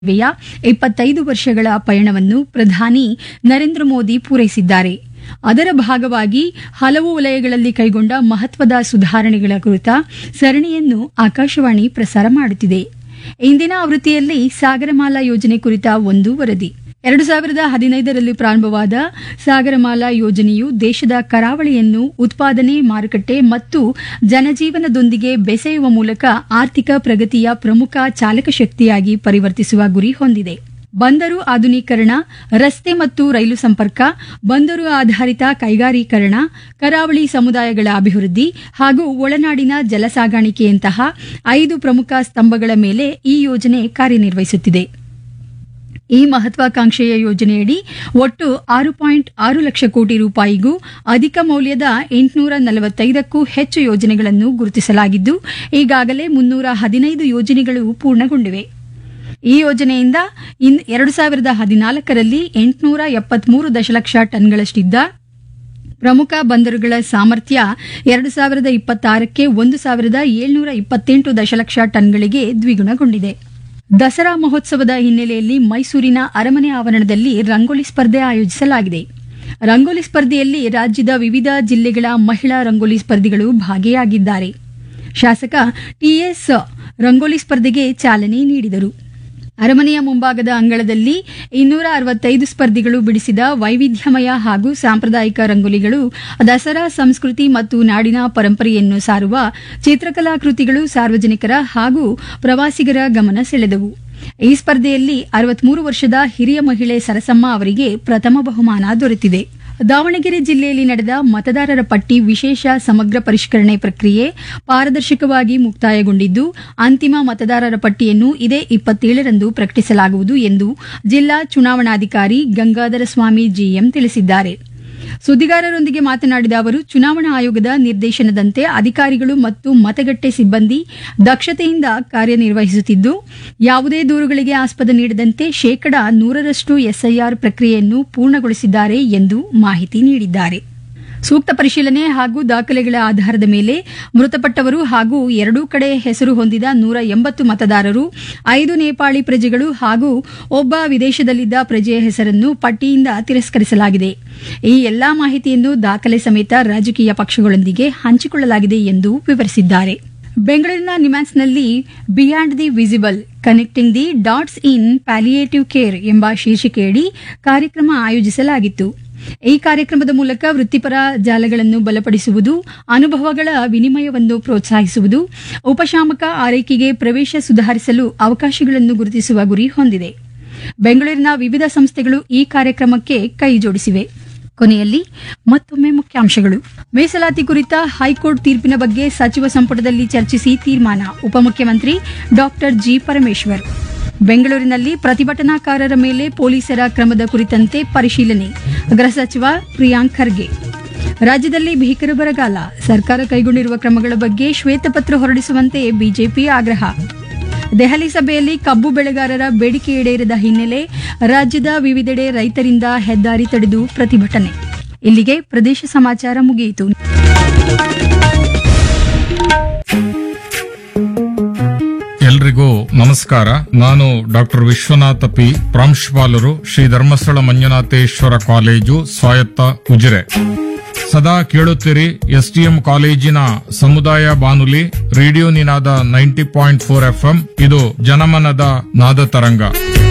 ಸೇವೆಯ ಇಪ್ಪತ್ತೈದು ವರ್ಷಗಳ ಪಯಣವನ್ನು ಪ್ರಧಾನಿ ನರೇಂದ್ರ ಮೋದಿ ಪೂರೈಸಿದ್ದಾರೆ ಅದರ ಭಾಗವಾಗಿ ಹಲವು ವಲಯಗಳಲ್ಲಿ ಕೈಗೊಂಡ ಮಹತ್ವದ ಸುಧಾರಣೆಗಳ ಕುರಿತ ಸರಣಿಯನ್ನು ಆಕಾಶವಾಣಿ ಪ್ರಸಾರ ಮಾಡುತ್ತಿದೆ ಇಂದಿನ ಆವೃತ್ತಿಯಲ್ಲಿ ಸಾಗರಮಾಲಾ ಯೋಜನೆ ಕುರಿತ ಒಂದು ವರದಿ ಎರಡು ಸಾವಿರದ ಹದಿನೈದರಲ್ಲಿ ಪ್ರಾರಂಭವಾದ ಸಾಗರಮಾಲಾ ಯೋಜನೆಯು ದೇಶದ ಕರಾವಳಿಯನ್ನು ಉತ್ಪಾದನೆ ಮಾರುಕಟ್ಟೆ ಮತ್ತು ಜನಜೀವನದೊಂದಿಗೆ ಬೆಸೆಯುವ ಮೂಲಕ ಆರ್ಥಿಕ ಪ್ರಗತಿಯ ಪ್ರಮುಖ ಚಾಲಕ ಶಕ್ತಿಯಾಗಿ ಪರಿವರ್ತಿಸುವ ಗುರಿ ಹೊಂದಿದೆ ಬಂದರು ಆಧುನೀಕರಣ ರಸ್ತೆ ಮತ್ತು ರೈಲು ಸಂಪರ್ಕ ಬಂದರು ಆಧಾರಿತ ಕೈಗಾರೀಕರಣ ಕರಾವಳಿ ಸಮುದಾಯಗಳ ಅಭಿವೃದ್ಧಿ ಹಾಗೂ ಒಳನಾಡಿನ ಜಲ ಸಾಗಾಣಿಕೆಯಂತಹ ಐದು ಪ್ರಮುಖ ಸ್ತಂಭಗಳ ಮೇಲೆ ಈ ಯೋಜನೆ ಕಾರ್ಯನಿರ್ವಹಿಸುತ್ತಿದೆ ಈ ಮಹತ್ವಾಕಾಂಕ್ಷೆಯ ಯೋಜನೆಯಡಿ ಒಟ್ಟು ಆರು ಪಾಯಿಂಟ್ ಆರು ಲಕ್ಷ ಕೋಟಿ ರೂಪಾಯಿಗೂ ಅಧಿಕ ಮೌಲ್ಯದ ಎಂಟುನೂರ ನಲವತ್ತೈದಕ್ಕೂ ಹೆಚ್ಚು ಯೋಜನೆಗಳನ್ನು ಗುರುತಿಸಲಾಗಿದ್ದು ಈಗಾಗಲೇ ಮುನ್ನೂರ ಹದಿನೈದು ಯೋಜನೆಗಳು ಪೂರ್ಣಗೊಂಡಿವೆ ಈ ಯೋಜನೆಯಿಂದ ಇನ್ ಎರಡು ಸಾವಿರದ ಹದಿನಾಲ್ಕರಲ್ಲಿ ಎಂಟುನೂರ ಎಪ್ಪತ್ಮೂರು ದಶಲಕ್ಷ ಟನ್ಗಳಷ್ಟಿದ್ದ ಪ್ರಮುಖ ಬಂದರುಗಳ ಸಾಮರ್ಥ್ಯ ಎರಡು ಸಾವಿರದ ಇಪ್ಪತ್ತಾರಕ್ಕೆ ಒಂದು ಸಾವಿರದ ಏಳ್ನೂರ ಇಪ್ಪತ್ತೆಂಟು ದಶಲಕ್ಷ ಟನ್ಗಳಿಗೆ ದ್ವಿಗುಣಗೊಂಡಿದೆ ದಸರಾ ಮಹೋತ್ಸವದ ಹಿನ್ನೆಲೆಯಲ್ಲಿ ಮೈಸೂರಿನ ಅರಮನೆ ಆವರಣದಲ್ಲಿ ರಂಗೋಲಿ ಸ್ಪರ್ಧೆ ಆಯೋಜಿಸಲಾಗಿದೆ ರಂಗೋಲಿ ಸ್ಪರ್ಧೆಯಲ್ಲಿ ರಾಜ್ಯದ ವಿವಿಧ ಜಿಲ್ಲೆಗಳ ಮಹಿಳಾ ರಂಗೋಲಿ ಸ್ಪರ್ಧಿಗಳು ಭಾಗಿಯಾಗಿದ್ದಾರೆ ಶಾಸಕ ಟಿಎಸ್ ರಂಗೋಲಿ ಸ್ಪರ್ಧೆಗೆ ಚಾಲನೆ ನೀಡಿದರು ಅರಮನೆಯ ಮುಂಭಾಗದ ಅಂಗಳದಲ್ಲಿ ಇನ್ನೂರ ಅರವತ್ತೈದು ಸ್ಪರ್ಧಿಗಳು ಬಿಡಿಸಿದ ವೈವಿಧ್ಯಮಯ ಹಾಗೂ ಸಾಂಪ್ರದಾಯಿಕ ರಂಗೋಲಿಗಳು ದಸರಾ ಸಂಸ್ಕೃತಿ ಮತ್ತು ನಾಡಿನ ಪರಂಪರೆಯನ್ನು ಸಾರುವ ಚಿತ್ರಕಲಾ ಕೃತಿಗಳು ಸಾರ್ವಜನಿಕರ ಹಾಗೂ ಪ್ರವಾಸಿಗರ ಗಮನ ಸೆಳೆದವು ಈ ಸ್ಪರ್ಧೆಯಲ್ಲಿ ಅರವತ್ಮೂರು ವರ್ಷದ ಹಿರಿಯ ಮಹಿಳೆ ಸರಸಮ್ಮ ಅವರಿಗೆ ಪ್ರಥಮ ಬಹುಮಾನ ದೊರೆತಿದೆ ದಾವಣಗೆರೆ ಜಿಲ್ಲೆಯಲ್ಲಿ ನಡೆದ ಮತದಾರರ ಪಟ್ಟಿ ವಿಶೇಷ ಸಮಗ್ರ ಪರಿಷ್ಕರಣೆ ಪ್ರಕ್ರಿಯೆ ಪಾರದರ್ಶಕವಾಗಿ ಮುಕ್ತಾಯಗೊಂಡಿದ್ದು ಅಂತಿಮ ಮತದಾರರ ಪಟ್ಟಿಯನ್ನು ಇದೇ ಇಪ್ಪತ್ತೇಳರಂದು ಪ್ರಕಟಿಸಲಾಗುವುದು ಎಂದು ಜಿಲ್ಲಾ ಚುನಾವಣಾಧಿಕಾರಿ ಗಂಗಾಧರ ಸ್ವಾಮಿ ಜಿಎಂ ತಿಳಿಸಿದ್ದಾರೆ ಸುದ್ದಿಗಾರರೊಂದಿಗೆ ಮಾತನಾಡಿದ ಅವರು ಚುನಾವಣಾ ಆಯೋಗದ ನಿರ್ದೇಶನದಂತೆ ಅಧಿಕಾರಿಗಳು ಮತ್ತು ಮತಗಟ್ಟೆ ಸಿಬ್ಬಂದಿ ದಕ್ಷತೆಯಿಂದ ಕಾರ್ಯನಿರ್ವಹಿಸುತ್ತಿದ್ದು ಯಾವುದೇ ದೂರುಗಳಿಗೆ ಆಸ್ಪದ ನೀಡದಂತೆ ಶೇಕಡಾ ನೂರರಷ್ಟು ಎಸ್ಐಆರ್ ಪ್ರಕ್ರಿಯೆಯನ್ನು ಪೂರ್ಣಗೊಳಿಸಿದ್ದಾರೆ ಎಂದು ಮಾಹಿತಿ ನೀಡಿದ್ದಾರೆ ಸೂಕ್ತ ಪರಿಶೀಲನೆ ಹಾಗೂ ದಾಖಲೆಗಳ ಆಧಾರದ ಮೇಲೆ ಮೃತಪಟ್ಟವರು ಹಾಗೂ ಎರಡೂ ಕಡೆ ಹೆಸರು ಹೊಂದಿದ ನೂರ ಎಂಬತ್ತು ಮತದಾರರು ಐದು ನೇಪಾಳಿ ಪ್ರಜೆಗಳು ಹಾಗೂ ಒಬ್ಬ ವಿದೇಶದಲ್ಲಿದ್ದ ಪ್ರಜೆಯ ಹೆಸರನ್ನು ಪಟ್ಟಿಯಿಂದ ತಿರಸ್ಕರಿಸಲಾಗಿದೆ ಈ ಎಲ್ಲಾ ಮಾಹಿತಿಯನ್ನು ದಾಖಲೆ ಸಮೇತ ರಾಜಕೀಯ ಪಕ್ಷಗಳೊಂದಿಗೆ ಹಂಚಿಕೊಳ್ಳಲಾಗಿದೆ ಎಂದು ವಿವರಿಸಿದ್ದಾರೆ ಬೆಂಗಳೂರಿನ ನಿಮ್ಯಾನ್ಸ್ನಲ್ಲಿ beyond the visible connecting the dots in palliative care ಎಂಬ ಶೀರ್ಷಿಕೆಯಡಿ ಕಾರ್ಯಕ್ರಮ ಆಯೋಜಿಸಲಾಗಿತ್ತು ಈ ಕಾರ್ಯಕ್ರಮದ ಮೂಲಕ ವೃತ್ತಿಪರ ಜಾಲಗಳನ್ನು ಬಲಪಡಿಸುವುದು ಅನುಭವಗಳ ವಿನಿಮಯವನ್ನು ಪ್ರೋತ್ಸಾಹಿಸುವುದು ಉಪಶಾಮಕ ಆರೈಕೆಗೆ ಪ್ರವೇಶ ಸುಧಾರಿಸಲು ಅವಕಾಶಗಳನ್ನು ಗುರುತಿಸುವ ಗುರಿ ಹೊಂದಿದೆ ಬೆಂಗಳೂರಿನ ವಿವಿಧ ಸಂಸ್ಥೆಗಳು ಈ ಕಾರ್ಯಕ್ರಮಕ್ಕೆ ಕೈ ಜೋಡಿಸಿವೆ ಕೊನೆಯಲ್ಲಿ ಮತ್ತೊಮ್ಮೆ ಮುಖ್ಯಾಂಶಗಳು ಮೀಸಲಾತಿ ಕುರಿತ ಹೈಕೋರ್ಟ್ ತೀರ್ಪಿನ ಬಗ್ಗೆ ಸಚಿವ ಸಂಪುಟದಲ್ಲಿ ಚರ್ಚಿಸಿ ತೀರ್ಮಾನ ಉಪಮುಖ್ಯಮಂತ್ರಿ ಡಾಕ್ಟರ್ ಜಿ ಪರಮೇಶ್ವರ್ ಬೆಂಗಳೂರಿನಲ್ಲಿ ಪ್ರತಿಭಟನಾಕಾರರ ಮೇಲೆ ಪೊಲೀಸರ ಕ್ರಮದ ಕುರಿತಂತೆ ಪರಿಶೀಲನೆ ಗೃಹ ಸಚಿವ ಪ್ರಿಯಾಂಕ್ ಖರ್ಗೆ ರಾಜ್ಯದಲ್ಲಿ ಭೀಕರ ಬರಗಾಲ ಸರ್ಕಾರ ಕೈಗೊಂಡಿರುವ ಕ್ರಮಗಳ ಬಗ್ಗೆ ಶ್ವೇತಪತ್ರ ಹೊರಡಿಸುವಂತೆ ಬಿಜೆಪಿ ಆಗ್ರಹ ದೆಹಲಿ ಸಭೆಯಲ್ಲಿ ಕಬ್ಬು ಬೆಳೆಗಾರರ ಬೇಡಿಕೆ ಈಡೇರಿದ ಹಿನ್ನೆಲೆ ರಾಜ್ಯದ ವಿವಿಧೆಡೆ ರೈತರಿಂದ ಹೆದ್ದಾರಿ ತಡೆದು ಪ್ರತಿಭಟನೆ ಇಲ್ಲಿಗೆ ಪ್ರದೇಶ ಸಮಾಚಾರ ಮುಗಿಯಿತು ಎಲ್ರಿಗೂ ನಮಸ್ಕಾರ ನಾನು ಡಾಕ್ಟರ್ ವಿಶ್ವನಾಥ ಪಿ ಪ್ರಾಂಶುಪಾಲರು ಶ್ರೀ ಧರ್ಮಸ್ಥಳ ಮಂಜುನಾಥೇಶ್ವರ ಕಾಲೇಜು ಸ್ವಾಯತ್ತ ಉಜಿರೆ ಸದಾ ಕೇಳುತ್ತೀರಿ ಎಸ್ಟಿಎಂ ಕಾಲೇಜಿನ ಸಮುದಾಯ ಬಾನುಲಿ radio Ninada ninety point four FM ಇದು ಜನಮನದ ನಾದ ತರಂಗ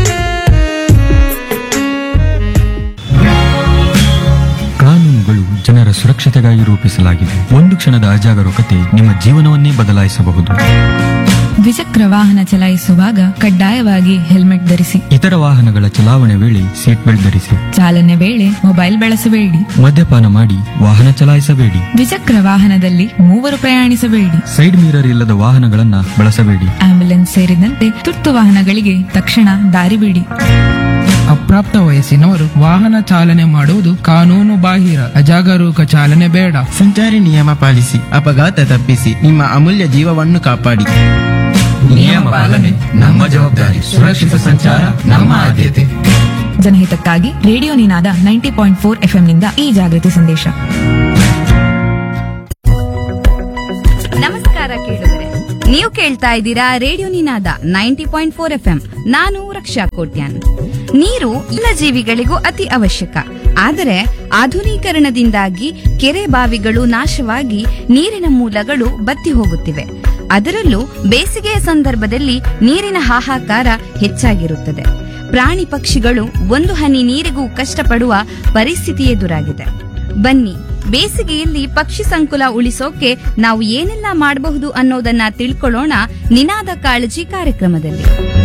ಕಾನೂನುಗಳು ಜನರ ಸುರಕ್ಷತೆಗಾಗಿ ರೂಪಿಸಲಾಗಿದೆ ಒಂದು ಕ್ಷಣದ ಅಜಾಗರೂಕತೆ ನಿಮ್ಮ ಜೀವನವನ್ನೇ ಬದಲಾಯಿಸಬಹುದು ದ್ವಿಚಕ್ರ ವಾಹನ ಚಲಾಯಿಸುವಾಗ ಕಡ್ಡಾಯವಾಗಿ ಹೆಲ್ಮೆಟ್ ಧರಿಸಿ ಇತರ ವಾಹನಗಳ ಚಲಾವಣೆ ವೇಳೆ ಸೀಟ್ ಬೆಲ್ಟ್ ಧರಿಸಿ ಚಾಲನೆ ವೇಳೆ ಮೊಬೈಲ್ ಬಳಸಬೇಡಿ ಮದ್ಯಪಾನ ಮಾಡಿ ವಾಹನ ಚಲಾಯಿಸಬೇಡಿ ದ್ವಿಚಕ್ರ ವಾಹನದಲ್ಲಿ ಮೂವರು ಪ್ರಯಾಣಿಸಬೇಡಿ ಸೈಡ್ ಮಿರರ್ ಇಲ್ಲದ ವಾಹನಗಳನ್ನ ಬಳಸಬೇಡಿ ಆಂಬ್ಯುಲೆನ್ಸ್ ಸೇರಿದಂತೆ ತುರ್ತು ವಾಹನಗಳಿಗೆ ತಕ್ಷಣ ದಾರಿ ಬಿಡಿ ಅಪ್ರಾಪ್ತ ವಯಸ್ಸಿನವರು ವಾಹನ ಚಾಲನೆ ಮಾಡುವುದು ಕಾನೂನು ಬಾಹಿರ ಅಜಾಗರೂಕ ಚಾಲನೆ ಬೇಡ ಸಂಚಾರಿ ನಿಯಮ ಪಾಲಿಸಿ ಅಪಘಾತ ತಪ್ಪಿಸಿ ನಿಮ್ಮ ಅಮೂಲ್ಯ ಜೀವವನ್ನು ಕಾಪಾಡಿ ನಿಯಮ ಪಾಲನೆ ನಮ್ಮ ಜವಾಬ್ದಾರಿ ಸುರಕ್ಷಿತ ಸಂಚಾರ ನಮ್ಮ ಆದ್ಯತೆ ಜನಹಿತಕ್ಕಾಗಿ radio Ninada ninety point four ನಿಂದ ಈ ಜಾಗೃತಿ ಸಂದೇಶ ನಮಸ್ಕಾರ ಕೇಳುಗರೆ ನೀವು ಕೇಳ್ತಾ ಇದ್ದೀರಾ radio Ninada ninety point four F ನಾನು ರಕ್ಷಾ ಕೋಟ್ಯಾನ್ ನೀರು ಎಲ್ಲ ಜೀವಿಗಳಿಗೂ ಅತಿ ಅವಶ್ಯಕ ಆದರೆ ಆಧುನೀಕರಣದಿಂದಾಗಿ ಕೆರೆ ಬಾವಿಗಳು ನಾಶವಾಗಿ ನೀರಿನ ಮೂಲಗಳು ಬತ್ತಿ ಹೋಗುತ್ತಿವೆ ಅದರಲ್ಲೂ ಬೇಸಿಗೆಯ ಸಂದರ್ಭದಲ್ಲಿ ನೀರಿನ ಹಾಹಾಕಾರ ಹೆಚ್ಚಾಗಿರುತ್ತದೆ ಪ್ರಾಣಿ ಪಕ್ಷಿಗಳು ಒಂದು ಹನಿ ನೀರಿಗೂ ಕಷ್ಟಪಡುವ ಪರಿಸ್ಥಿತಿ ಎದುರಾಗಿದೆ ಬನ್ನಿ ಬೇಸಿಗೆಯಲ್ಲಿ ಪಕ್ಷಿ ಸಂಕುಲ ಉಳಿಸೋಕೆ ನಾವು ಏನೆಲ್ಲ ಮಾಡಬಹುದು ಅನ್ನೋದನ್ನ ತಿಳ್ಕೊಳ್ಳೋಣ ನಿನಾದ ಕಾಳಜಿ ಕಾರ್ಯಕ್ರಮದಲ್ಲಿ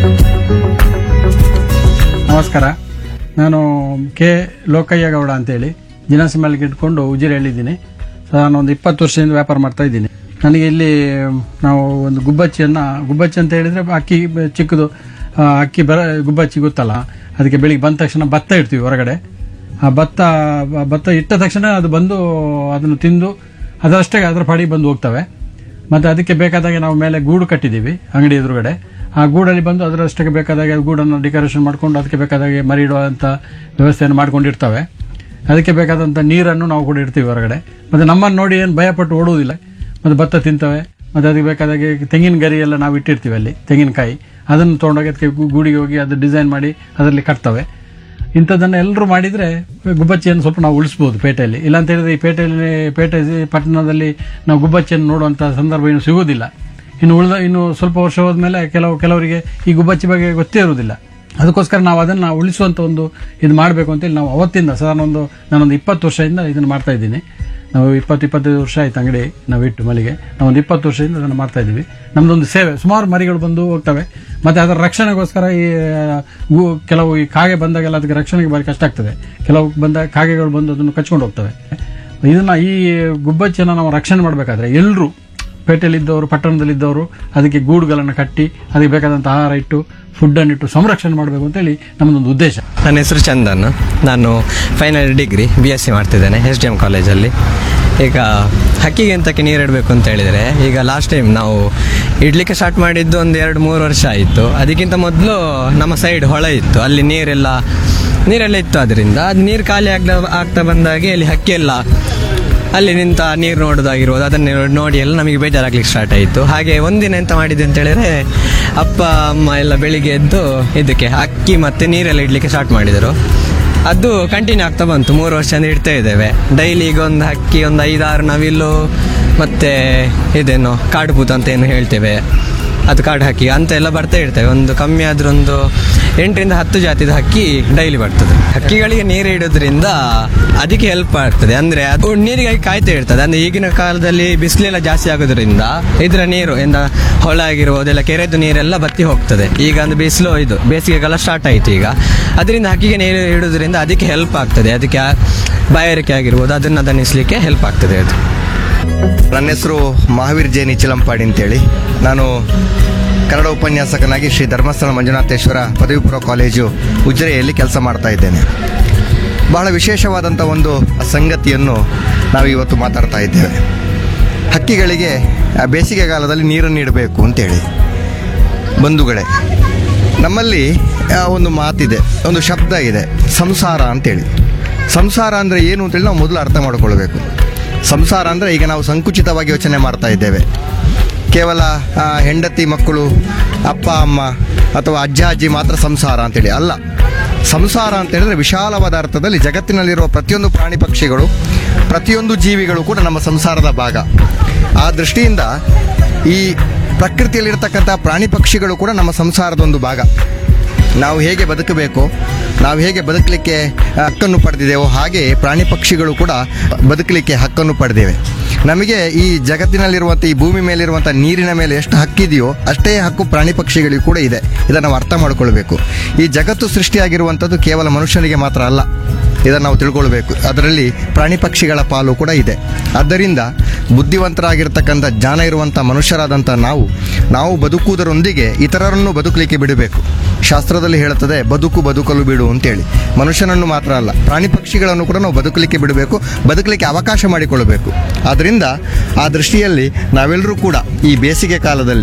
ನಮಸ್ಕಾರ ನಾನು ಕೆ ಲೋಕಯ್ಯ ಗೌಡ ಅಂತೇಳಿ ಜಿನಸಿ ಮಲ್ಲಿಗೆ ಇಟ್ಕೊಂಡು ಉಜಿರೆ ಹೇಳಿದ್ದೀನಿ ನಾನು ಒಂದು ಇಪ್ಪತ್ತು ವರ್ಷದಿಂದ ವ್ಯಾಪಾರ ಮಾಡ್ತಾ ಇದ್ದೀನಿ ನನಗೆ ಇಲ್ಲಿ ನಾವು ಒಂದು ಗುಬ್ಬಚ್ಚಿಯನ್ನು ಗುಬ್ಬಚ್ಚಿ ಅಂತ ಹೇಳಿದರೆ ಅಕ್ಕಿ ಬ- ಚಿಕ್ಕದು ಆ, ಅಕ್ಕಿ ಬರ ಗುಬ್ಬಚ್ಚಿ ಗೊತ್ತಲ್ಲ ಅದಕ್ಕೆ ಬೆಳಿಗ್ಗೆ ಬಂದ ತಕ್ಷಣ ಭತ್ತ ಇಡ್ತೀವಿ ಹೊರಗಡೆ ಆ ಭತ್ತ ಬ- ಭತ್ತ ಇಟ್ಟ ತಕ್ಷಣ ಅದು ಬಂದು ಅದನ್ನು ತಿಂದು ಅದರಷ್ಟೇ ಅದರ ಪಡಿ ಬಂದು ಹೋಗ್ತವೆ ಮತ್ತು ಅದಕ್ಕೆ ಬೇಕಾದಾಗೆ ನಾವು ಮೇಲೆ ಗೂಡು ಕಟ್ಟಿದ್ದೀವಿ ಅಂಗಡಿ ಎದುರುಗಡೆ ಆ ಗೂಡಲ್ಲಿ ಬಂದು ಅದರಷ್ಟಕ್ಕೆ ಬೇಕಾದಾಗೆ ಗೂಡನ್ನು ಡೆಕೋರೇಷನ್ ಮಾಡ್ಕೊಂಡು ಅದಕ್ಕೆ ಬೇಕಾದಾಗೆ ಮರಿ ಇಡುವಂಥ ವ್ಯವಸ್ಥೆಯನ್ನು ಮಾಡ್ಕೊಂಡಿರ್ತವೆ ಅದಕ್ಕೆ ಬೇಕಾದಂಥ ನೀರನ್ನು ನಾವು ಕೂಡ ಇಡ್ತೀವಿ ಹೊರಗಡೆ ಮತ್ತು ನಮ್ಮನ್ನು ನೋಡಿ ಏನು ಭಯಪಟ್ಟು ಓಡುವುದಿಲ್ಲ ಮತ್ತು ಭತ್ತ ತಿಂತವೆ ಮತ್ತು ಅದಕ್ಕೆ ಬೇಕಾದಾಗೆ ತೆಂಗಿನ ಗರಿ ಎಲ್ಲ ನಾವು ಇಟ್ಟಿರ್ತೀವಿ ಅಲ್ಲಿ ತೆಂಗಿನಕಾಯಿ ಅದನ್ನು ತೊಗೊಂಡೋಗಿ ಅದಕ್ಕೆ ಗು- ಗೂಡಿಗೆ ಹೋಗಿ ಅದು ಡಿಸೈನ್ ಮಾಡಿ ಅದರಲ್ಲಿ ಕಟ್ತವೆ ಇಂಥದ್ದನ್ನು ಎಲ್ಲರೂ ಮಾಡಿದರೆ ಗುಬ್ಬಚ್ಚಿಯನ್ನು ಸ್ವಲ್ಪ ನಾವು ಉಳಿಸ್ಬೋದು ಪೇಟೆಯಲ್ಲಿ ಇಲ್ಲಾಂತ ಹೇಳಿದ್ರೆ ಈ ಪೇಟೆಯಲ್ಲಿ ಪೇಟೆ ಪಟ್ಟಣದಲ್ಲಿ ನಾವು ಗುಬ್ಬಚ್ಚಿಯನ್ನು ನೋಡುವಂಥ ಸಂದರ್ಭ ಇನ್ನು ಸಿಗುವುದಿಲ್ಲ ಇನ್ನು ಉಳಿದ ಇನ್ನು ಸ್ವಲ್ಪ ವರ್ಷ ಹೋದ್ಮೇಲೆ ಕೆಲವು ಕೆಲವರಿಗೆ ಈ ಗುಬ್ಬಚ್ಚಿ ಬಗ್ಗೆ ಗೊತ್ತೇ ಇರುವುದಿಲ್ಲ ಅದಕ್ಕೋಸ್ಕರ ನಾವು ಅದನ್ನು ಉಳಿಸುವಂಥ ಒಂದು ಇದು ಮಾಡಬೇಕು ಅಂತೇಳಿ ನಾವು ಅವತ್ತಿಂದ ಸಾಧಾರಣ ಒಂದು ನಾನೊಂದು ಇಪ್ಪತ್ತು ವರ್ಷದಿಂದ ಇದನ್ನು ಮಾಡ್ತಾ ಇದ್ದೀನಿ ನಾವು ಇಪ್ಪತ್ತು ಇಪ್ಪತ್ತೈದು ವರ್ಷ ಆಯ್ತು ಅಂಗಡಿ ನಾವು ಇಟ್ಟು ಮಲ್ಲಿಗೆ ನಾವು ಒಂದು ಇಪ್ಪತ್ತು ವರ್ಷದಿಂದ ಅದನ್ನು ಮಾಡ್ತಾ ಇದ್ದೀವಿ ನಮ್ಮದೊಂದು ಸೇವೆ ಸುಮಾರು ಮರಿಗಳು ಬಂದು ಹೋಗ್ತವೆ ಮತ್ತು ಅದರ ರಕ್ಷಣೆಗೋಸ್ಕರ ಈ ಆ, ಗು- ಕೆಲವು ಈ ಕಾಗೆ ಬಂದಾಗೆಲ್ಲ ಅದಕ್ಕೆ ರಕ್ಷಣೆಗೆ ಭಾರಿ ಕಷ್ಟ ಆಗ್ತದೆ ಕೆಲವು ಬಂದ ಕಾಗೆಗಳು ಬಂದು ಅದನ್ನು ಕಚ್ಕೊಂಡು ಹೋಗ್ತವೆ ಇದನ್ನ ಈ ಗುಬ್ಬಚ್ಚಿಯನ್ನು ನಾವು ರಕ್ಷಣೆ ಮಾಡಬೇಕಾದ್ರೆ ಎಲ್ಲರೂ ಪೇಟೆಯಲ್ಲಿದ್ದವರು ಪಟ್ಟಣದಲ್ಲಿದ್ದವರು ಅದಕ್ಕೆ ಗೂಡುಗಳನ್ನು ಕಟ್ಟಿ ಅದಕ್ಕೆ ಬೇಕಾದಂಥ ಆಹಾರ ಇಟ್ಟು ಫುಡ್ಡನ್ನು ಇಟ್ಟು ಸಂರಕ್ಷಣೆ ಮಾಡಬೇಕು ಅಂತೇಳಿ ನಮ್ಮದೊಂದು ಉದ್ದೇಶ ನನ್ನ ಹೆಸರು ಚಂದನ್ ನಾನು final degree B S C ಮಾಡ್ತಿದ್ದೇನೆ ಎಸ್ ಡಿ ಎಮ್ ಕಾಲೇಜಲ್ಲಿ ಈಗ ಹಕ್ಕಿಗೆ ಎಂತಕ್ಕೆ ನೀರು ಇಡಬೇಕು ಅಂತ ಹೇಳಿದರೆ ಈಗ ಲಾಸ್ಟ್ ಟೈಮ್ ನಾವು ಇಡ್ಲಿಕ್ಕೆ ಸ್ಟಾರ್ಟ್ ಮಾಡಿದ್ದು ಒಂದು ಎರಡು ಮೂರು ವರ್ಷ ಆಯಿತು ಅದಕ್ಕಿಂತ ಮೊದಲು ನಮ್ಮ ಸೈಡ್ ಹೊಳೆ ಇತ್ತು ಅಲ್ಲಿ ನೀರೆಲ್ಲ ನೀರೆಲ್ಲ ಇತ್ತು ಅದರಿಂದ ಅದು ನೀರು ಖಾಲಿ ಆಗ್ತಾ ಆಗ್ತಾ ಬಂದಾಗೆ ಅಲ್ಲಿ ಹಕ್ಕಿ ಎಲ್ಲ ಅಲ್ಲಿ ನಿಂತ ನೀರು ನೋಡೋದಾಗಿರ್ಬೋದು ಅದನ್ನು ನೋಡಿ ಎಲ್ಲ ನಮಗೆ ಬೇಜಾರಾಗ್ಲಿಕ್ಕೆ ಸ್ಟಾರ್ಟ್ ಆಯಿತು ಹಾಗೆ ಒಂದಿನ ಎಂತ ಮಾಡಿದೆ ಅಂತ ಹೇಳಿದ್ರೆ ಅಪ್ಪ ಅಮ್ಮ ಎಲ್ಲ ಬೆಳಿಗ್ಗೆ ಎದ್ದು ಇದಕ್ಕೆ ಅಕ್ಕಿ ಮತ್ತು ನೀರೆಲ್ಲ ಇಡ್ಲಿಕ್ಕೆ ಸ್ಟಾರ್ಟ್ ಮಾಡಿದರು ಅದು ಕಂಟಿನ್ಯೂ ಆಗ್ತಾ ಬಂತು ಮೂರು ವರ್ಷದಿಂದ ಇಡ್ತಾ ಇದ್ದೇವೆ ಡೈಲಿ ಈಗ ಒಂದು ಹಕ್ಕಿ ಒಂದು ಐದಾರು ನವಿಲು ಮತ್ತು ಇದೇನು ಕಾಡುಪೂತ ಅಂತ ಏನು ಹೇಳ್ತೇವೆ ಅದು ಕಾಡು ಹಕ್ಕಿ ಅಂತ ಎಲ್ಲ ಬರ್ತಾ ಇರ್ತವೆ ಒಂದು ಕಮ್ಮಿ ಆದ್ರೂ ಒಂದು ಎಂಟರಿಂದ ಹತ್ತು ಜಾತಿದ ಹಕ್ಕಿ ಡೈಲಿ ಬರ್ತದೆ ಹಕ್ಕಿಗಳಿಗೆ ನೀರು ಇಡೋದ್ರಿಂದ ಅದಕ್ಕೆ ಹೆಲ್ಪ್ ಆಗ್ತದೆ ಅಂದ್ರೆ ಅದು ನೀರಿಗಾಗಿ ಕಾಯ್ತಾ ಇರ್ತದೆ ಅಂದ್ರೆ ಈಗಿನ ಕಾಲದಲ್ಲಿ ಬಿಸಿಲೆಲ್ಲ ಜಾಸ್ತಿ ಆಗೋದ್ರಿಂದ ಇದರ ನೀರು ಎಂದ ಹೊಳ ಆಗಿರ್ಬೋದು ಎಲ್ಲ ಕೆರೆದು ನೀರೆಲ್ಲ ಬತ್ತಿ ಹೋಗ್ತದೆ ಈಗ ಅಂದ್ರೆ ಬಿಸಿಲು ಇದು ಬೇಸಿಗೆಗಾಲ ಸ್ಟಾರ್ಟ್ ಆಯ್ತು ಈಗ ಅದರಿಂದ ಹಕ್ಕಿಗೆ ನೀರು ಇಡೋದ್ರಿಂದ ಅದಕ್ಕೆ ಹೆಲ್ಪ್ ಆಗ್ತದೆ ಅದಕ್ಕೆ ಆ ಬಾಯಾರಿಕೆ ಆಗಿರ್ಬೋದು ಅದನ್ನ ದಣಿಸ್ಲಿಕ್ಕೆ ಹೆಲ್ಪ್ ಆಗ್ತದೆ ಅದು ನನ್ನ ಹೆಸರು ಮಹಾವೀರ್ ಜೈನ್ ಇಚಲಂಪಾಡಿ ಅಂತೇಳಿ ನಾನು ಕನ್ನಡ ಉಪನ್ಯಾಸಕನಾಗಿ ಶ್ರೀ ಧರ್ಮಸ್ಥಳ ಮಂಜುನಾಥೇಶ್ವರ ಪದವಿ ಪೂರ್ವ ಕಾಲೇಜು ಉಜಿರೆಯಲ್ಲಿ ಕೆಲಸ ಮಾಡ್ತಾ ಇದ್ದೇನೆ ಬಹಳ ವಿಶೇಷವಾದಂಥ ಒಂದು ಸಂಗತಿಯನ್ನು ನಾವು ಇವತ್ತು ಮಾತಾಡ್ತಾ ಇದ್ದೇವೆ ಹಕ್ಕಿಗಳಿಗೆ ಆ ಬೇಸಿಗೆಗಾಲದಲ್ಲಿ ನೀರನ್ನು ನೀಡಬೇಕು ಅಂತೇಳಿ ಬಂಧುಗಳೇ ನಮ್ಮಲ್ಲಿ ಆ, ಒಂದು ಮಾತಿದೆ ಒಂದು ಶಬ್ದ ಇದೆ ಸಂಸಾರ ಅಂತೇಳಿ ಸಂಸಾರ ಅಂದರೆ ಏನು ಅಂತೇಳಿ ನಾವು ಮೊದಲು ಅರ್ಥ ಮಾಡಿಕೊಳ್ಬೇಕು ಸಂಸಾರ ಅಂದರೆ ಈಗ ನಾವು ಸಂಕುಚಿತವಾಗಿ ಯೋಚನೆ ಮಾಡ್ತಾ ಇದ್ದೇವೆ ಕೇವಲ ಆ, ಹೆಂಡತಿ ಮಕ್ಕಳು ಅಪ್ಪ ಅಮ್ಮ ಅಥವಾ ಅಜ್ಜ ಅಜ್ಜಿ ಮಾತ್ರ ಸಂಸಾರ ಅಂತೇಳಿ ಅಲ್ಲ ಸಂಸಾರ ಅಂತ ಹೇಳಿದ್ರೆ ವಿಶಾಲವಾದ ಅರ್ಥದಲ್ಲಿ ಜಗತ್ತಿನಲ್ಲಿರುವ ಪ್ರತಿಯೊಂದು ಪ್ರಾಣಿ ಪಕ್ಷಿಗಳು ಪ್ರತಿಯೊಂದು ಜೀವಿಗಳು ಕೂಡ ನಮ್ಮ ಸಂಸಾರದ ಭಾಗ ಆ ದೃಷ್ಟಿಯಿಂದ ಈ ಪ್ರಕೃತಿಯಲ್ಲಿರ್ತಕ್ಕಂಥ ಪ್ರಾಣಿ ಪಕ್ಷಿಗಳು ಕೂಡ ನಮ್ಮ ಸಂಸಾರದ ಒಂದು ಭಾಗ ನಾವು ಹೇಗೆ ಬದುಕಬೇಕು ನಾವು ಹೇಗೆ ಬದುಕಲಿಕ್ಕೆ ಹಕ್ಕನ್ನು ಪಡೆದಿದ್ದೇವೋ ಹಾಗೆ ಪ್ರಾಣಿ ಪಕ್ಷಿಗಳು ಕೂಡ ಬದುಕಲಿಕ್ಕೆ ಹಕ್ಕನ್ನು ಪಡೆದಿವೆ ನಮಗೆ ಈ ಜಗತ್ತಿನಲ್ಲಿರುವಂಥ ಈ ಭೂಮಿ ಮೇಲಿರುವಂಥ ನೀರಿನ ಮೇಲೆ ಎಷ್ಟು ಹಕ್ಕಿದೆಯೋ ಅಷ್ಟೇ ಹಕ್ಕು ಪ್ರಾಣಿ ಪಕ್ಷಿಗಳಿಗೂ ಕೂಡ ಇದೆ ಇದನ್ನು ನಾವು ಅರ್ಥ ಮಾಡಿಕೊಳ್ಬೇಕು ಈ ಜಗತ್ತು ಸೃಷ್ಟಿಯಾಗಿರುವಂಥದ್ದು ಕೇವಲ ಮನುಷ್ಯನಿಗೆ ಮಾತ್ರ ಅಲ್ಲ ಇದನ್ನು ನಾವು ತಿಳ್ಕೊಳ್ಬೇಕು ಅದರಲ್ಲಿ ಪ್ರಾಣಿ ಪಕ್ಷಿಗಳ ಪಾಲು ಕೂಡ ಇದೆ ಆದ್ದರಿಂದ ಬುದ್ಧಿವಂತರಾಗಿರ್ತಕ್ಕಂಥ ಜ್ಞಾನ ಇರುವಂಥ ಮನುಷ್ಯರಾದಂಥ ನಾವು ನಾವು ಬದುಕುವುದರೊಂದಿಗೆ ಇತರರನ್ನು ಬದುಕಲಿಕ್ಕೆ ಬಿಡಬೇಕು ಶಾಸ್ತ್ರದಲ್ಲಿ ಹೇಳುತ್ತದೆ ಬದುಕು ಬದುಕಲು ಬಿಡು ಅಂತೇಳಿ ಮನುಷ್ಯನನ್ನು ಮಾತ್ರ ಅಲ್ಲ ಪ್ರಾಣಿ ಪಕ್ಷಿಗಳನ್ನು ಕೂಡ ನಾವು ಬದುಕಲಿಕ್ಕೆ ಬಿಡಬೇಕು ಬದುಕಲಿಕ್ಕೆ ಅವಕಾಶ ಮಾಡಿಕೊಳ್ಳಬೇಕು ಆದ್ದರಿಂದ ಆ ದೃಷ್ಟಿಯಲ್ಲಿ ನಾವೆಲ್ಲರೂ ಕೂಡ ಈ ಬೇಸಿಗೆ ಕಾಲದಲ್ಲಿ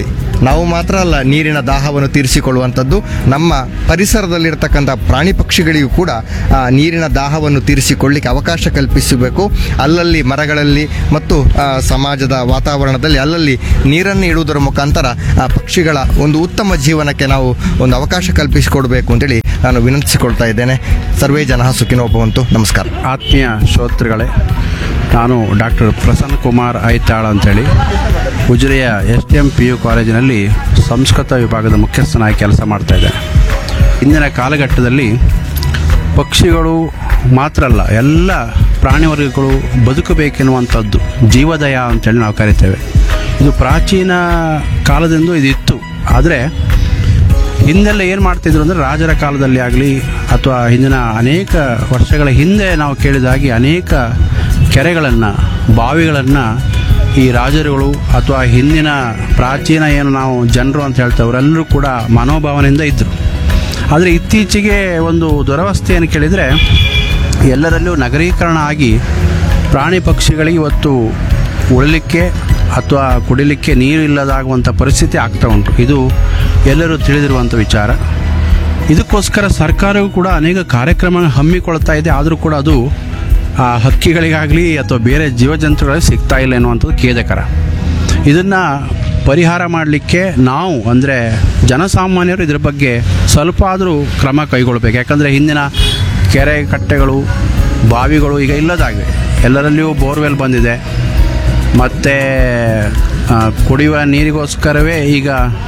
ನಾವು ಮಾತ್ರ ಅಲ್ಲ ನೀರಿನ ದಾಹವನ್ನು ತೀರಿಸಿಕೊಳ್ಳುವಂಥದ್ದು ನಮ್ಮ ಪರಿಸರದಲ್ಲಿರ್ತಕ್ಕಂಥ ಪ್ರಾಣಿ ಪಕ್ಷಿಗಳಿಗೂ ಕೂಡ ಆ, ನೀರಿನ ದಾಹವನ್ನು ತೀರಿಸಿಕೊಳ್ಳಿಕ್ಕೆ ಅವಕಾಶ ಕಲ್ಪಿಸಬೇಕು ಅಲ್ಲಲ್ಲಿ ಮರಗಳಲ್ಲಿ ಮತ್ತು ಆ, ಸಮಾಜದ ವಾತಾವರಣದಲ್ಲಿ ಅಲ್ಲಲ್ಲಿ ನೀರನ್ನು ಇಡುವುದರ ಮುಖಾಂತರ ಆ ಪಕ್ಷಿಗಳ ಒಂದು ಉತ್ತಮ ಜೀವನಕ್ಕೆ ನಾವು ಒಂದು ಅವಕಾಶ ಕಲ್ಪಿಸಿಕೊಡಬೇಕು ಅಂತೇಳಿ ನಾನು ವಿನಂತಿಸಿಕೊಳ್ತಾ ಇದ್ದೇನೆ ಸರ್ವೇ ಜನ ಸುಖಿನೋ ಭವಂತು ನಮಸ್ಕಾರ ಆತ್ಮೀಯ ಶ್ರೋತೃಗಳೇ ನಾನು ಡಾಕ್ಟರ್ ಪ್ರಸನ್ನ ಕುಮಾರ್ ಐತಾಳ್ ಅಂತೇಳಿ ಉಜಿರೆಯ S T M P U ಕಾಲೇಜಿನಲ್ಲಿ ಸಂಸ್ಕೃತ ವಿಭಾಗದ ಮುಖ್ಯಸ್ಥನಾಗಿ ಕೆಲಸ ಮಾಡ್ತಾ ಇದ್ದೆ ಇಂದಿನ ಕಾಲಘಟ್ಟದಲ್ಲಿ ಪಕ್ಷಿಗಳು ಮಾತ್ರ ಅಲ್ಲ ಎಲ್ಲ ಪ್ರಾಣಿ ವರ್ಗಗಳು ಬದುಕಬೇಕೆನ್ನುವಂಥದ್ದು ಜೀವದಯ ಅಂತೇಳಿ ನಾವು ಕರಿತೇವೆ ಇದು ಪ್ರಾಚೀನ ಕಾಲದಿಂದ ಇದು ಇತ್ತು ಆದರೆ ಹಿಂದೆಲ್ಲ ಏನು ಮಾಡ್ತಿದ್ರು ಅಂದರೆ ರಾಜರ ಕಾಲದಲ್ಲಿ ಆಗಲಿ ಅಥವಾ ಹಿಂದಿನ ಅನೇಕ ವರ್ಷಗಳ ಹಿಂದೆ ನಾವು ಕೇಳಿದಾಗೆ ಅನೇಕ ಕೆರೆಗಳನ್ನು ಬಾವಿಗಳನ್ನು ಈ ರಾಜರುಗಳು ಅಥವಾ ಹಿಂದಿನ ಪ್ರಾಚೀನ ಏನು ನಾವು ಜನರು ಅಂತ ಹೇಳ್ತೇವೆ ಅವರೆಲ್ಲರೂ ಕೂಡ ಮನೋಭಾವನೆಯಿಂದ ಇದ್ದರು ಆದರೆ ಇತ್ತೀಚೆಗೆ ಒಂದು ದುರವಸ್ಥೆ ಏನು ಕೇಳಿದರೆ ಎಲ್ಲರಲ್ಲೂ ನಗರೀಕರಣ ಆಗಿ ಪ್ರಾಣಿ ಪಕ್ಷಿಗಳಿಗೆ ಇವತ್ತು ಉಳಲಿಕ್ಕೆ ಅಥವಾ ಕುಡಿಲಿಕ್ಕೆ ನೀರು ಇಲ್ಲದಾಗುವಂಥ ಪರಿಸ್ಥಿತಿ ಆಗ್ತಾ ಉಂಟು ಇದು ಎಲ್ಲರೂ ತಿಳಿದಿರುವಂಥ ವಿಚಾರ ಇದಕ್ಕೋಸ್ಕರ ಸರ್ಕಾರವು ಕೂಡ ಅನೇಕ ಕಾರ್ಯಕ್ರಮ ಹಮ್ಮಿಕೊಳ್ತಾ ಇದೆ ಆದರೂ ಕೂಡ ಅದು ಆ ಹಕ್ಕಿಗಳಿಗಾಗಲಿ ಅಥವಾ ಬೇರೆ ಜೀವಜಂತುಗಳಿಗೆ ಸಿಗ್ತಾ ಇಲ್ಲ ಎನ್ನುವಂಥದ್ದು ಖೇದಕರ ಇದನ್ನು ಪರಿಹಾರ ಮಾಡಲಿಕ್ಕೆ ನಾವು ಅಂದರೆ ಜನಸಾಮಾನ್ಯರು ಇದ್ರ ಬಗ್ಗೆ ಸ್ವಲ್ಪ ಆದರೂ ಕ್ರಮ ಕೈಗೊಳ್ಬೇಕು ಯಾಕಂದರೆ ಹಿಂದಿನ ಕೆರೆ ಕಟ್ಟೆಗಳು ಬಾವಿಗಳು ಈಗ ಇಲ್ಲದಾಗಿವೆ ಎಲ್ಲರಲ್ಲಿಯೂ ಬೋರ್ವೆಲ್ ಬಂದಿದೆ ಮತ್ತು ಕುಡಿಯುವ ನೀರಿಗೋಸ್ಕರವೇ ಈಗ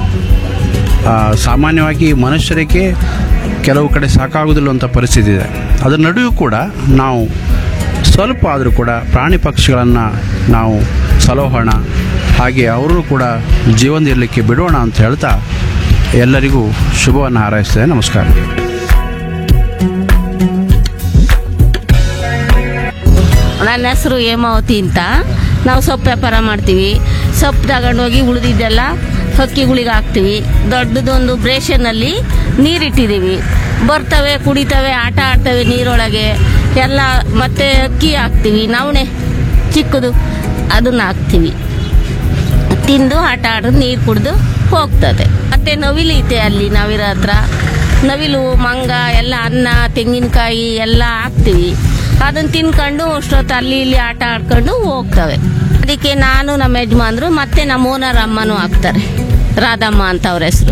ಆ, ಸಾಮಾನ್ಯವಾಗಿ ಮನುಷ್ಯರಿಗೆ ಕೆಲವು ಕಡೆ ಸಾಕಾಗುವುದಿಲ್ಲ ಅಂತ ಪರಿಸ್ಥಿತಿ ಇದೆ ಅದರ ನಡುವೆ ಕೂಡ ನಾವು ಸ್ವಲ್ಪ ಆದರೂ ಕೂಡ ಪ್ರಾಣಿ ಪಕ್ಷಿಗಳನ್ನು ನಾವು ಸಲೋಹೋಣ ಹಾಗೆ ಅವರು ಕೂಡ ಜೀವನದಿರಲಿಕ್ಕೆ ಬಿಡೋಣ ಅಂತ ಹೇಳ್ತಾ ಎಲ್ಲರಿಗೂ ಶುಭವನ್ನು ಹಾರೈಸ್ತೇನೆ ನಮಸ್ಕಾರ ನನ್ನ ಹೆಸರು ಹೇಮಾವತಿ ಅಂತ ನಾವು ಸೊಪ್ಪು ವ್ಯಾಪಾರ ಮಾಡ್ತೀವಿ ಸೊಪ್ಪು ತಗೊಂಡೋಗಿ ಉಳಿದಿದ್ದೆಲ್ಲ ಹಕ್ಕಿಗಳಿಗೆ ಹಾಕ್ತೀವಿ ದೊಡ್ಡದೊಂದು ಬ್ರೇಷನ್ನಲ್ಲಿ ನೀರಿಟ್ಟಿದ್ದೀವಿ ಬರ್ತವೆ ಕುಡಿತವೆ ಆಟ ಆಡ್ತವೆ ನೀರೊಳಗೆ ಎಲ್ಲ ಮತ್ತೆ ಅಕ್ಕಿ ಹಾಕ್ತೀವಿ ನವಣೆ ಚಿಕ್ಕದು ಅದನ್ನ ಹಾಕ್ತೀವಿ ತಿಂದು ಆಟ ಆಡೋದು ನೀರು ಕುಡಿದು ಹೋಗ್ತದೆ ಮತ್ತೆ ನವಿಲೈತೆ ಅಲ್ಲಿ ನವಿರ ಹತ್ರ ನವಿಲು ಮಂಗ ಎಲ್ಲ ಅನ್ನ ತೆಂಗಿನಕಾಯಿ ಎಲ್ಲ ಹಾಕ್ತೀವಿ ಅದನ್ನ ತಿನ್ಕೊಂಡು ಅಷ್ಟೊತ್ತು ಅಲ್ಲಿ ಇಲ್ಲಿ ಆಟ ಆಡ್ಕೊಂಡು ಹೋಗ್ತವೆ ಅದಕ್ಕೆ ನಾನು ನಮ್ಮ ಯಜಮಾನ್ರು ಮತ್ತೆ ನಮ್ಮ ಓನರ್ ಅಮ್ಮನೂ ಹಾಕ್ತಾರೆ ರಾಧಮ್ಮ ಅಂತ ಅವ್ರ ಹೆಸರು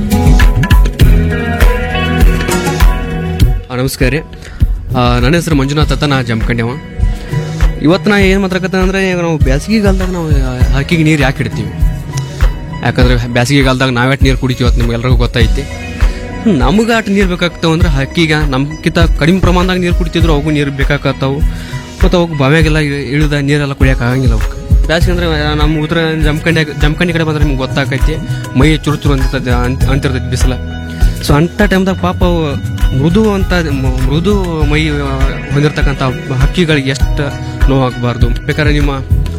ಆ, ನಮಸ್ಕಾರ ರೀ ಆ, ನನ್ನ ಹೆಸರು ಮಂಜುನಾಥ್ ಅಂತ ನಾ ಜಮ್ಕಂಡ್ಯವ ಇವತ್ತು ನಾ ಏನು ಮಾತಾಡಕತ್ತ ಅಂದ್ರೆ ಈಗ ನಾವು ಬೇಸಿಗೆಗಾಲದಾಗ ನಾವು ಹಕ್ಕಿಗೆ ನೀರು ಯಾಕೆ ಇಡ್ತೀವಿ ಯಾಕಂದ್ರೆ ಬೇಸಿಗೆಗಾಲದಾಗ ನಾವ್ಯಾಟ್ ನೀರು ಕುಡಿತೀವಿ ಅಂತ ನಿಮ್ಗೆಲ್ರಿಗೂ ಗೊತ್ತೈತಿ ನಮ್ಗೆ ಆಟ ನೀರು ಬೇಕಾಗ್ತಾವ ಅಂದ್ರೆ ಹಕ್ಕಿಗೆ ನಮ್ಗಿಂತ ಕಡಿಮೆ ಪ್ರಮಾಣದಾಗ ನೀರು ಕುಡಿತಿದ್ರು ಅವಕ್ಕೂ ನೀರು ಬೇಕಾಗತ್ತಾವು ಮತ್ತು ಅವಕ್ಕೆ ಬಾವ್ಯಾಗೆಲ್ಲ ಇ- ಇಳಿದ ನೀರೆಲ್ಲ ಕುಡಿಯೋಕೆ ಆಗಂಗಿಲ್ಲ ಅವಕ್ಕೆ ಬೇಸಿಗೆ ಅಂದ್ರೆ ನಮ್ಮ ಉತ್ತರ ಜಮ್ಕಂಡಿ ಜಮ್ಕಂಡಿ ಕಡೆ ಬಂದ್ರೆ ನಿಮ್ಗೆ ಗೊತ್ತಾಕೈತಿ ಮೈ ಚುರು ಚುರು ಅಂತಿರ್ತದೆ ಅಂತ ಅಂತಿರ್ತೈತಿ ಬಿಸಿಲ ಸೊ ಅಂಥ ಟೈಮ್ದಾಗ ಪಾಪ ಅವು ಮೃದು ಅಂತ ಮ- ಮೃದು ಮೈ ಆ, ಹೊಂದಿರತಕ್ಕಂಥ ಹಕ್ಕಿಗಳಿಗೆ ಎಷ್ಟು ನೋವಾಗಬಾರ್ದು ಬೇಕಾದ್ರೆ ನಿಮ್ಮ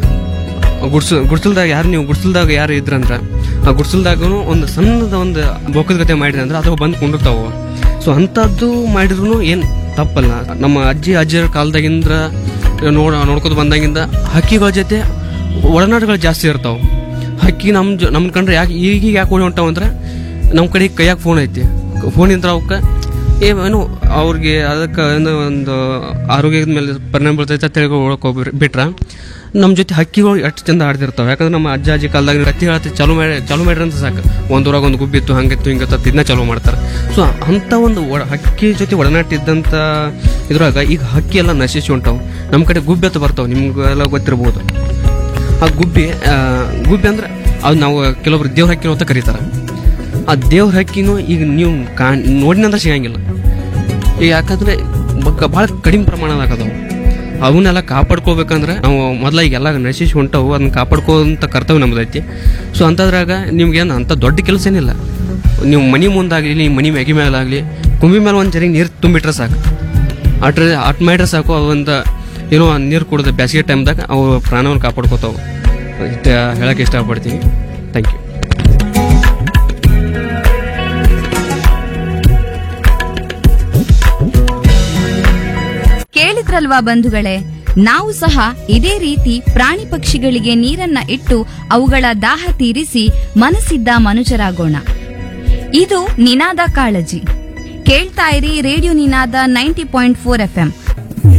ಗುಡ್ಸು ಗುಡ್ಸಲ್ದಾಗ ಯಾರು ನೀವು ಗುಡ್ಸಲ್ದಾಗ ಯಾರು ಇದ್ರಂದ್ರ ಆ ಗುಡ್ಸಲ್ದಾಗೂ ಒಂದು ಸಣ್ಣದ ಒಂದು ಬೊಕ್ಕದ ಗತೆ ಮಾಡಿದ್ರೆ ಅಂದ್ರೆ ಅದು ಬಂದು ಕುಂಡಿರ್ತಾವ ಸೊ ಅಂಥದ್ದು ಮಾಡಿದ್ರು ಏನು ತಪ್ಪಲ್ಲ ನಮ್ಮ ಅಜ್ಜಿ ಅಜ್ಜಿಯರ ಕಾಲದಾಗಿಂದ ನೋಡ ನೋಡ್ಕೊತ ಬಂದಾಗಿಂದ ಹಕ್ಕಿಗಳ ಜೊತೆ ಒಡನಾಟಗಳು ಜಾಸ್ತಿ ಇರ್ತಾವ ಹಕ್ಕಿ ನಮ್ಮ ಜೊ ನಮ್ಮ ಕಂಡ್ರೆ ಯಾಕೆ ಈಗೀಗ ಯಾಕೆ ಓಡಿ ಹೊಂಟಾವ ಅಂದ್ರೆ ನಮ್ಮ ಕಡೆ ಕೈಯಾಗ ಫೋನ್ ಐತಿ ಫೋನಿಂದ ಅವಕ್ಕೆ ಏನು ಅವ್ರಿಗೆ ಅದಕ್ಕೆ ಏನೋ ಒಂದು ಆರೋಗ್ಯದ ಮೇಲೆ ಪರಿಣಾಮ ಬೀಳ್ತೈತೆ ಅಂತ ಹೇಳಿ ಒಳಗೆ ಹೋಗ್ಬಿಟ್ರೆ ಬಿಟ್ರೆ ನಮ್ಮ ಜೊತೆ ಹಕ್ಕಿಗಳು ಎಷ್ಟು ಚಂದ ಆಡ್ತಿರ್ತಾವೆ ಯಾಕಂದ್ರೆ ನಮ್ಮ ಅಜ್ಜ ಅಜ್ಜಿ ಕಾಲದಾಗ ಕತ್ತಿ ಹೇಳತ್ತೆ ಚಾಲು ಮಾಡಿ ಚಾಲು ಮಾಡ್ರಿ ಅಂತ ಸಾಕು ಒಂದು ಊರಾಗ ಒಂದು ಗುಬ್ಬಿತ್ತು ಹಂಗಿತ್ತು ಹಿಂಗಿತ್ತು ಇದನ್ನ ಚಾಲು ಮಾಡ್ತಾರೆ ಸೊ ಅಂಥ ಒಂದು ಒಡ ಹಕ್ಕಿ ಜೊತೆ ಒಡನಾಟ ಇದ್ದಂಥ ಇದ್ರಾಗ ಈಗ ಹಕ್ಕಿ ಎಲ್ಲ ನಶಿಸಿ ಹೊಂಟಾವು ನಮ್ಮ ಕಡೆ ಗುಬ್ಬಿ ಅಂತ ಬರ್ತಾವೆ ನಿಮ್ಗೆಲ್ಲ ಗೊತ್ತಿರ್ಬೋದು ಆ ಗುಬ್ಬಿ ಆ, ಗುಬ್ಬಿ ಅಂದ್ರೆ ಅದು ನಾವು ಕೆಲವೊಬ್ರು ದೇವ್ರ ಹಕ್ಕಿನೂ ಅಂತ ಕರೀತಾರೆ ಆ ದೇವ್ರ ಹಕ್ಕಿನೂ ಈಗ ನೀವು ಕಾ ನೋಡಿನಂದ್ರೆ ಸಿಗಂಗಿಲ್ಲ ಈಗ ಯಾಕಂದ್ರೆ ಭಾಳ ಕಡಿಮೆ ಪ್ರಮಾಣದಾಗ ಅದಾವು ಅವನ್ನೆಲ್ಲ ಕಾಪಾಡ್ಕೋಬೇಕಂದ್ರೆ ನಾವು ಮೊದಲ ಈಗೆಲ್ಲ ನಶಿಸಿ ಹೊಂಟವು ಅದನ್ನ ಕಾಪಾಡ್ಕೋಂಥ ಕರ್ತವ್ಯ ನಮ್ದೈತಿ ಸೊ ಅಂಥದ್ರಾಗ ನಿಮ್ಗೇನು ಅಂಥ ದೊಡ್ಡ ಕೆಲಸ ಏನಿಲ್ಲ ನೀವು ಮನಿ ಮುಂದಾಗಲಿ ನೀವು ಮನಿ ಮ್ಯಾಗಿ ಮೇಲಾಗಲಿ ಕುಂಬಿ ಮೇಲೆ ಒಂದು ಜರಿಗೆ ನೀರು ತುಂಬಿಟ್ರೆ ಸಾಕು ಅಟ್ರೆ ಅಟ್ ಮಾಡಿದ್ರೆ ಸಾಕು ಅವು ಒಂದು ಏನೋ ನೀರು ಕುಡಿದ ಬೇಸಿಗೆ ಟೈಮ್ದಾಗ ಅವು ಪ್ರಾಣವನ್ನು ಕಾಪಾಡ್ಕೋತಾವೆ ಇಷ್ಟ ಹೇಳಕ್ಕೆ ಇಷ್ಟಪಡ್ತೀನಿ ಥ್ಯಾಂಕ್ ಯು ಕೇಳಿದ್ರಲ್ವಾ ಬಂಧುಗಳೇ ನಾವು ಸಹ ಇದೇ ರೀತಿ ಪ್ರಾಣಿ ಪಕ್ಷಿಗಳಿಗೆ ನೀರನ್ನ ಇಟ್ಟು ಅವುಗಳ ದಾಹ ತೀರಿಸಿ ಮನಸ್ಸಿದ್ದ ಮನುಜರಾಗೋಣ ಇದು ನಿನಾದ ಕಾಳಜಿ ಕೇಳ್ತಾ ಇರಿ radio Ninada ninety point four F